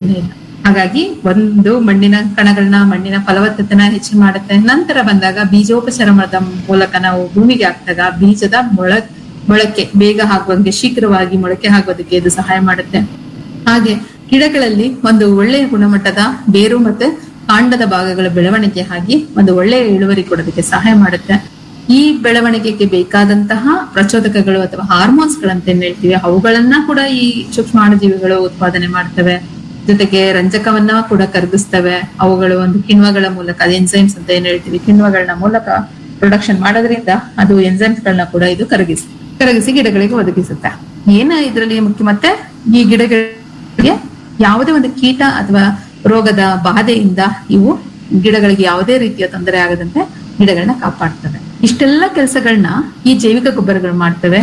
ಸಾಧ್ಯನೇ ಇಲ್ಲ ಹಾಗಾಗಿ ಒಂದು ಮಣ್ಣಿನ ಕಣಗಳನ್ನ ಮಣ್ಣಿನ ಫಲವತ್ತತೆನ ಹೆಚ್ಚು ಮಾಡುತ್ತೆ ನಂತರ ಬಂದಾಗ ಬೀಜೋಪಚಾರದ ಮೂಲಕ ನಾವು ಭೂಮಿಗೆ ಹಾಕಿದಾಗ ಬೀಜದ ಮೊಳ ಮೊಳಕೆ ಬೇಗ ಆಗುವಂಗೆ ಶೀಘ್ರವಾಗಿ ಮೊಳಕೆ ಆಗೋದಕ್ಕೆ ಇದು ಸಹಾಯ ಮಾಡುತ್ತೆ ಹಾಗೆ ಗಿಡಗಳಲ್ಲಿ ಒಂದು ಒಳ್ಳೆಯ ಗುಣಮಟ್ಟದ ಬೇರು ಮತ್ತೆ ಕಾಂಡದ ಭಾಗಗಳ ಬೆಳವಣಿಗೆ ಆಗಿ ಒಂದು ಒಳ್ಳೆಯ ಇಳುವರಿ ಕೊಡೋದಕ್ಕೆ ಸಹಾಯ ಮಾಡುತ್ತೆ ಈ ಬೆಳವಣಿಗೆಗೆ ಬೇಕಾದಂತಹ ಪ್ರಚೋದಕಗಳು ಅಥವಾ ಹಾರ್ಮೋನ್ಸ್ ಗಳಂತ ಏನ್ ಹೇಳ್ತೀವಿ ಅವುಗಳನ್ನ ಕೂಡ ಈ ಸೂಕ್ಷ್ಮಾಣುಜೀವಿಗಳು ಉತ್ಪಾದನೆ ಮಾಡ್ತವೆ ಜೊತೆಗೆ ರಂಜಕವನ್ನ ಕೂಡ ಕರಗಿಸ್ತವೆ ಅವುಗಳು ಒಂದು ಕಿಣ್ವಗಳ ಮೂಲಕ ಎನ್ಸೈಮ್ಸ್ ಅಂತ ಏನ್ ಹೇಳ್ತೀವಿ ಕಿಣ್ವಗಳನ್ನ ಮೂಲಕ ಪ್ರೊಡಕ್ಷನ್ ಮಾಡೋದ್ರಿಂದ ಅದು ಎಂಜೈಮ್ಸ್ ಗಳನ್ನ ಕೂಡ ಇದು ಕರಗಿಸ್ ಕರಗಿಸಿ ಗಿಡಗಳಿಗೆ ಒದಗಿಸುತ್ತೆ ಏನ ಇದರಲ್ಲಿ ಮುಖ್ಯ ಮತ್ತೆ ಈ ಗಿಡಗಳಿಗೆ ಯಾವುದೇ ಒಂದು ಕೀಟ ಅಥವಾ ರೋಗದ ಬಾಧೆಯಿಂದ ಇವು ಗಿಡಗಳಿಗೆ ಯಾವುದೇ ರೀತಿಯ ತೊಂದರೆ ಆಗದಂತೆ ಗಿಡಗಳನ್ನ ಕಾಪಾಡ್ತವೆ ಇಷ್ಟೆಲ್ಲ ಕೆಲಸಗಳನ್ನ ಈ ಜೈವಿಕ ಗೊಬ್ಬರಗಳು ಮಾಡ್ತವೆ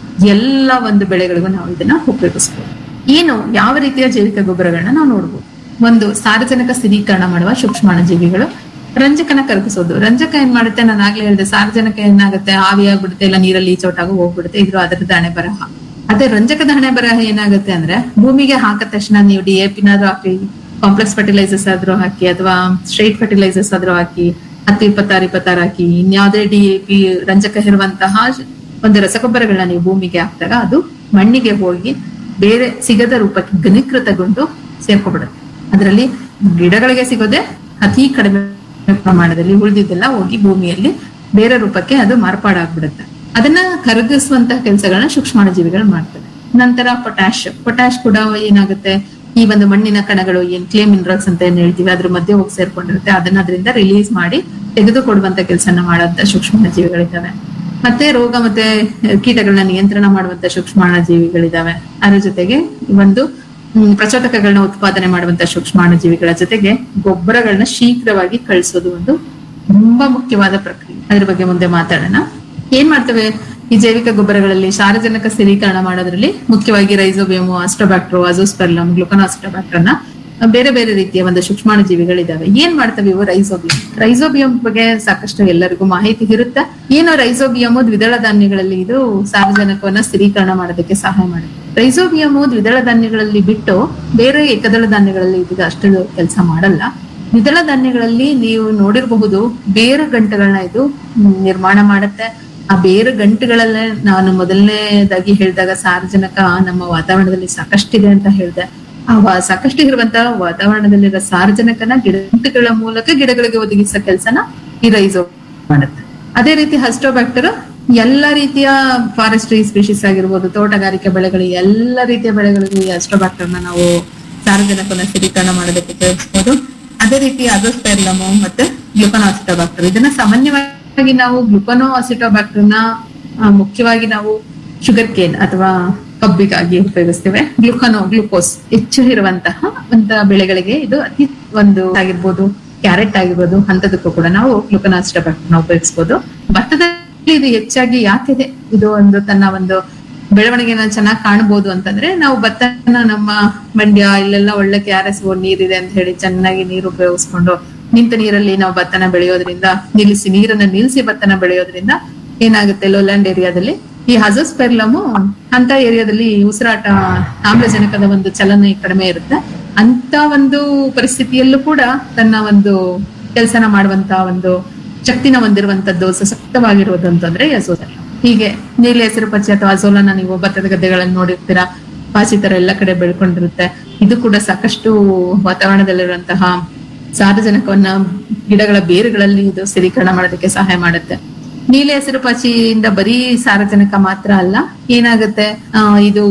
ಎಲ್ಲ ಒಂದು ಬೆಳೆಗಳಿಗೂ ನಾವು ಇದನ್ನ ಉಪಯೋಗಿಸ್ಬೋದು ಏನು ಯಾವ ರೀತಿಯ ಜೈವಿಕ ಗೊಬ್ಬರಗಳನ್ನ ನಾವು ನೋಡ್ಬೋದು ಒಂದು ಸಾರಜನಕ ಸ್ಥಿರೀಕರಣ ಮಾಡುವ ಸೂಕ್ಷ್ಮಾಣುಜೀವಿಗಳು ರಂಜಕನ ಕರಗಿಸೋದು ರಂಜಕ ಏನ್ ಮಾಡುತ್ತೆ ನಾನು ಆಗ್ಲೇ ಹೇಳಿದೆ ಸಾರಜನಕ ಏನಾಗುತ್ತೆ ಆವಿ ಆಗ್ಬಿಡುತ್ತೆ ಇಲ್ಲ ನೀರಲ್ಲಿ ಈಚೋಟಾಗ ಹೋಗ್ಬಿಡುತ್ತೆ ಇದ್ರ ಅದರದ್ದು ಹಣೆ ಬರಹ ಅದೇ ರಂಜಕದ ಹಣೆ ಬರಹ ಏನಾಗುತ್ತೆ ಅಂದ್ರೆ ಭೂಮಿಗೆ ಹಾಕಿದ ತಕ್ಷಣ ನೀವು ಡಿ ಎ ಪಿನಾದ್ರೂ ಹಾಕಿ ಕಾಂಪ್ಲೆಕ್ಸ್ ಫರ್ಟಿಲೈಸರ್ಸ್ ಆದ್ರೂ ಹಾಕಿ ಅಥವಾ ಸ್ಟ್ರೈಟ್ ಫರ್ಟಿಲೈಸರ್ಸ್ ಆದ್ರೂ ಹಾಕಿ ಹತ್ತು ಇಪ್ಪತ್ತಾರು ಇಪ್ಪತ್ತಾರು ಹಾಕಿ ಇನ್ಯಾವುದೇ ಡಿ ಎ ಪಿ ರಂಜಕ ಇರುವಂತಹ ಒಂದು ರಸಗೊಬ್ಬರಗಳನ್ನ ನೀವು ಭೂಮಿಗೆ ಹಾಕಿದಾಗ ಅದು ಮಣ್ಣಿಗೆ ಹೋಗಿ ಬೇರೆ ಸಿಗದ ರೂಪಕ್ಕೆ ಘನೀಕೃತಗೊಂಡು ಸೇರ್ಕೊಬಿಡುತ್ತೆ ಅದರಲ್ಲಿ ಗಿಡಗಳಿಗೆ ಸಿಗೋದೆ ಅತಿ ಕಡಿಮೆ ಪ್ರಮಾಣದಲ್ಲಿ ಉಳಿದಿದ್ದೆಲ್ಲ ಹೋಗಿ ಭೂಮಿಯಲ್ಲಿ ಬೇರೆ ರೂಪಕ್ಕೆ ಅದು ಮಾರ್ಪಾಡಾಗ್ಬಿಡುತ್ತೆ ಅದನ್ನ ಕರಗಿಸುವಂತಹ ಕೆಲಸಗಳನ್ನ ಸೂಕ್ಷ್ಮಾಣುಜೀವಿಗಳು ಮಾಡ್ತವೆ ನಂತರ ಪೊಟ್ಯಾಶ್ ಪೊಟ್ಯಾಶ್ ಕೂಡ ಏನಾಗುತ್ತೆ ಈ ಒಂದು ಮಣ್ಣಿನ ಕಣಗಳು ಏನ್ ಕ್ಲೇ ಮಿನರಲ್ಸ್ ಅಂತ ಏನ್ ಹೇಳ್ತೀವಿ ಅದ್ರ ಮಧ್ಯೆ ಹೋಗಿ ಸೇರ್ಕೊಂಡಿರುತ್ತೆ ಅದನ್ನ ಅದರಿಂದ ರಿಲೀಸ್ ಮಾಡಿ ತೆಗೆದುಕೊಡುವಂತ ಕೆಲಸನ ಮಾಡುವಂತ ಸೂಕ್ಷ್ಮಾಣುಜೀವಿಗಳಿದ್ದಾವೆ ಮತ್ತೆ ರೋಗ ಮತ್ತೆ ಕೀಟಗಳನ್ನ ನಿಯಂತ್ರಣ ಮಾಡುವಂತ ಸೂಕ್ಷ್ಮಾಣುಜೀವಿಗಳಿದಾವೆ ಅದ್ರ ಜೊತೆಗೆ ಒಂದು ಹ್ಮ್, ಪ್ರಚೋದಕಗಳನ್ನ ಉತ್ಪಾದನೆ ಮಾಡುವಂತ ಸೂಕ್ಷ್ಮಾಣುಜೀವಿಗಳ ಜೊತೆಗೆ ಗೊಬ್ಬರಗಳನ್ನ ಶೀಘ್ರವಾಗಿ ಕಳಿಸೋದು ಒಂದು ತುಂಬಾ ಮುಖ್ಯವಾದ ಪ್ರಕ್ರಿಯೆ ಅದ್ರ ಬಗ್ಗೆ ಮುಂದೆ ಮಾತಾಡೋಣ ಏನ್ ಮಾಡ್ತವೆ ಈ ಜೈವಿಕ ಗೊಬ್ಬರಗಳಲ್ಲಿ ಸಾರಜನಕ ಸ್ಥಿರೀಕರಣ ಮಾಡೋದ್ರಲ್ಲಿ ಮುಖ್ಯವಾಗಿ ರೈಸೋಬಿಯಮು ಅಸ್ಟೋಬ್ಯಾಕ್ಟ್ರೋ ಅಜೋಸ್ಪೆರ್ಲಮ್ ಗ್ಲುಕನಾಸ್ಟೋಬ್ಯಾಕ್ಟರ್ನ ಬೇರೆ ಬೇರೆ ರೀತಿಯ ಒಂದು ಸೂಕ್ಷ್ಮಾಣುಜೀವಿಗಳಿದಾವೆ ಏನ್ ಮಾಡ್ತವೆ ಇವು ರೈಸೋಬಿಯಂ ರೈಸೋಬಿಯಂ ಬಗ್ಗೆ ಸಾಕಷ್ಟು ಎಲ್ಲರಿಗೂ ಮಾಹಿತಿ ಇರುತ್ತೆ ಏನು ರೈಸೋಬಿಯಮು ದ್ವಿದಳ ಧಾನ್ಯಗಳಲ್ಲಿ ಇದು ಸಾರಜನಕವನ್ನ ಸ್ಥಿರೀಕರಣ ಮಾಡೋದಕ್ಕೆ ಸಹಾಯ ಮಾಡುತ್ತೆ ರೈಸೋಬಿಯಮು ದ್ವಿದಳ ಧಾನ್ಯಗಳಲ್ಲಿ ಬಿಟ್ಟು ಬೇರೆ ಏಕದಳ ಧಾನ್ಯಗಳಲ್ಲಿ ಇದು ಅಷ್ಟು ಕೆಲಸ ಮಾಡಲ್ಲ ದ್ವಿದಳ ಧಾನ್ಯಗಳಲ್ಲಿ ನೀವು ನೋಡಿರಬಹುದು ಬೇರು ಗಂಟುಗಳನ್ನ ಇದು ಹ್ಮ್, ನಿರ್ಮಾಣ ಮಾಡುತ್ತೆ ಆ ಬೇರು ಗಂಟುಗಳಲ್ಲೇ ನಾನು ಮೊದಲನೇದಾಗಿ ಹೇಳಿದಾಗ ಸಾರಜನಕ ನಮ್ಮ ವಾತಾವರಣದಲ್ಲಿ ಸಾಕಷ್ಟಿದೆ ಅಂತ ಹೇಳಿದೆ ಆ ವಾ- ಸಾಕಷ್ಟು ಇರುವಂತಹ ವಾತಾವರಣದಲ್ಲಿರೋ ಸಾರಜನಕನ ಗಿಡಗಳ ಮೂಲಕ ಗಿಡಗಳಿಗೆ ಒದಗಿಸೋ ಕೆಲಸನ ಈ ರೈಸೋ ಮಾಡುತ್ತೆ ಅದೇ ರೀತಿ ಹಸ್ಟೋಬ್ಯಾಕ್ಟರ್ ಎಲ್ಲ ರೀತಿಯ ಫಾರೆಸ್ಟ್ರಿ ಸ್ಪೀಶೀಸ್ ಆಗಿರ್ಬೋದು ತೋಟಗಾರಿಕೆ ಬೆಳೆಗಳು ಎಲ್ಲ ರೀತಿಯ ಬೆಳೆಗಳಿಗೂ ಈ ಹಸ್ಟೋಬ್ಯಾಕ್ಟರ್ನ ನಾವು ಸಾರಜನಕನ ಸ್ಥಿರೀಕರಣ ಮಾಡೋದಕ್ಕೆ ಉಪಯೋಗಿಸ್ಬೋದು ಅದೇ ರೀತಿ ಅಜೋಸ್ಪೆರ್ಲಮು ಮತ್ತೆ ಗ್ಲುಕನೋ ಅಸಿಟೋಬ್ಯಾಕ್ಟರ್ ಇದನ್ನ ಸಾಮಾನ್ಯವಾಗಿ ನಾವು ಗ್ಲುಕನೋ ಅಸಿಟೋಬ್ಯಾಕ್ಟರ್ನ ಮುಖ್ಯವಾಗಿ ನಾವು ಶುಗರ್ ಕೇನ್ ಅಥವಾ ಕಬ್ಬಿಗಾಗಿ ಉಪಯೋಗಿಸ್ತೇವೆ ಗ್ಲುಕನೋ ಗ್ಲುಕೋಸ್ ಹೆಚ್ಚು ಇರುವಂತಹ ಅಂತ ಬೆಳೆಗಳಿಗೆ ಇದು ಅತಿ ಒಂದು ಆಗಿರ್ಬೋದು ಕ್ಯಾರೆಟ್ ಆಗಿರ್ಬೋದು ಅಂತದಕ್ಕೂ ಕೂಡ ನಾವು ಗ್ಲುಕನಾಸ್ಟೋಬ್ಯಾಕ್ಟರ್ನ ಉಪಯೋಗಿಸಬಹುದು ಭತ್ತದಲ್ಲಿ ಇದು ಹೆಚ್ಚಾಗಿ ಯಾಕಿದೆ ಇದು ಒಂದು ತನ್ನ ಒಂದು ಬೆಳವಣಿಗೆನ ಚೆನ್ನಾಗಿ ಕಾಣಬಹುದು ಅಂತಂದ್ರೆ ನಾವು ಭತ್ತನ ನಮ್ಮ ಮಂಡ್ಯ ಇಲ್ಲೆಲ್ಲ ಒಳ್ಳೆ ಕೆ ಆರ್ ಎಸ್ ನೀರಿದೆ ಅಂತ ಹೇಳಿ ಚೆನ್ನಾಗಿ ನೀರು ಉಪಯೋಗಿಸ್ಕೊಂಡು ನಿಂತ ನೀರಲ್ಲಿ ನಾವು ಭತ್ತನ ಬೆಳೆಯೋದ್ರಿಂದ ನಿಲ್ಲಿಸಿ ನೀರನ್ನ ನಿಲ್ಲಿಸಿ ಭತ್ತನ ಬೆಳೆಯೋದ್ರಿಂದ ಏನಾಗುತ್ತೆ ಲೋಲ್ಯಾಂಡ್ ಏರಿಯಾದಲ್ಲಿ ಈ ಹಜೋಸ್ಪೆರ್ಲಮು ಅಂತ ಏರಿಯಾದಲ್ಲಿ ಉಸಿರಾಟ ಆಮ್ಲಜನಕದ ಒಂದು ಚಲನೆ ಕಡಿಮೆ ಇರುತ್ತೆ ಅಂತ ಒಂದು ಪರಿಸ್ಥಿತಿಯಲ್ಲೂ ಕೂಡ ತನ್ನ ಒಂದು ಕೆಲಸನ ಮಾಡುವಂತ ಒಂದು ಶಕ್ತಿನ ಹೊಂದಿರುವಂತದ್ದು ಸಶಕ್ತವಾಗಿರುವುದು ಅಂತಂದ್ರೆ ಅಜೋಲ ಹೀಗೆ ನೀಲಿ ಹೆಸರು ಪಚ್ಚೆ ಅಥವಾ ಅಜೋಲನ ನೀವು ಭತ್ತದ ಗದ್ದೆಗಳನ್ನು ನೋಡಿರ್ತೀರಾ ಪಾಚಿ ತರ ಎಲ್ಲ ಕಡೆ ಬೆಳ್ಕೊಂಡಿರುತ್ತೆ ಇದು ಕೂಡ ಸಾಕಷ್ಟು ವಾತಾವರಣದಲ್ಲಿರುವಂತಹ ಸಾರಜನಕವನ್ನ ಗಿಡಗಳ ಬೇರುಗಳಲ್ಲಿ ಇದು ಸ್ಥಿರೀಕರಣ ಮಾಡೋದಕ್ಕೆ ಸಹಾಯ ಮಾಡುತ್ತೆ ನೀಲಿ ಹಸಿರು ಪಾಚಿಯಿಂದ ಬರೀ ಸಾರಜನಕ ಮಾತ್ರ ಅಲ್ಲ ಏನಾಗುತ್ತೆ ಆ, ಇದು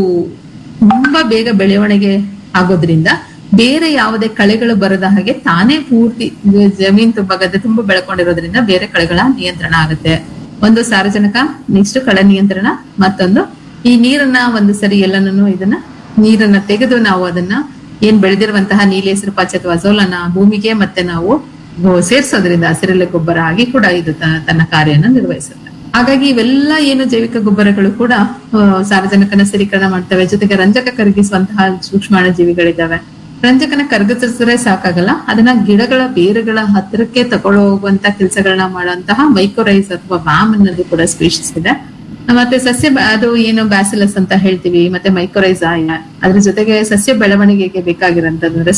ತುಂಬಾ ಬೇಗ ಬೆಳವಣಿಗೆ ಆಗೋದ್ರಿಂದ ಬೇರೆ ಯಾವುದೇ ಕಳೆಗಳು ಬರದ ಹಾಗೆ ತಾನೇ ಪೂರ್ತಿ ಇದು ಜಮೀನ್ ತುಂಬಾ ಗದ್ದೆ ತುಂಬಾ ಬೆಳ್ಕೊಂಡಿರೋದ್ರಿಂದ ಬೇರೆ ಕಳೆಗಳ ನಿಯಂತ್ರಣ ಆಗುತ್ತೆ ಒಂದು ಸಾರಜನಕ ನೆಕ್ಸ್ಟ್ ಕಳೆ ನಿಯಂತ್ರಣ ಮತ್ತೊಂದು ಈ ನೀರನ್ನ ಒಂದು ಸರಿ ಎಲ್ಲನೂ ಇದನ್ನ ನೀರನ್ನ ತೆಗೆದು ನಾವು ಅದನ್ನ ಏನ್ ಬೆಳೆದಿರುವಂತಹ ನೀಲಿ ಹೆಸರು ಪಾಚಿ ಅಥವಾ ಅಜೋಲನ ಭೂಮಿಗೆ ಮತ್ತೆ ನಾವು ಗೋ- ಸೇರ್ಸೋದ್ರಿಂದ ಹಸಿರೆಲೆ ಗೊಬ್ಬರ ಆಗಿ ಕೂಡ ಇದು ತ- ತನ್ನ ಕಾರ್ಯನ ನಿರ್ವಹಿಸುತ್ತೆ ಹಾಗಾಗಿ ಇವೆಲ್ಲ ಏನು ಜೈವಿಕ ಗೊಬ್ಬರಗಳು ಕೂಡ ಆ, ಸಾರಜನಕನ ಸ್ಥಿರೀಕರಣ ಮಾಡ್ತವೆ ಜೊತೆಗೆ ರಂಜಕ ಕರಗಿಸುವಂತಹ ಸೂಕ್ಷ್ಮಾಣುಜೀವಿಗಳಿದ್ದಾವೆ ರಂಜಕನ ಕರಗಿಸಿದ್ರೆ ಸಾಕಾಗಲ್ಲ ಅದನ್ನ ಗಿಡಗಳ ಬೇರುಗಳ ಹತ್ತಿರಕ್ಕೆ ತಗೊಳ್ಳೋ ಹೋಗುವಂತ ಕೆಲಸಗಳನ್ನ ಮಾಡುವಂತಹ ಮೈಕ್ರೋರೈಸ್ ಅಥವಾ ವ್ಯಾಮ್ ಅನ್ನೋದು ಕೂಡ ಸ್ಪೀಶೀಸ್ ಇದೆ ಮತ್ತೆ ಸಸ್ಯ ಬ- ಅದು ಏನು ಬ್ಯಾಸಿಲಸ್ ಅಂತ ಹೇಳ್ತೀವಿ ಮತ್ತೆ ಮೈಕ್ರೋರೈಸ್ ಅದ್ರ ಜೊತೆಗೆ ಸಸ್ಯ ಬೆಳವಣಿಗೆಗೆ ಬೇಕಾಗಿರೋಂಥದ್ದು ಅಂದ್ರೆ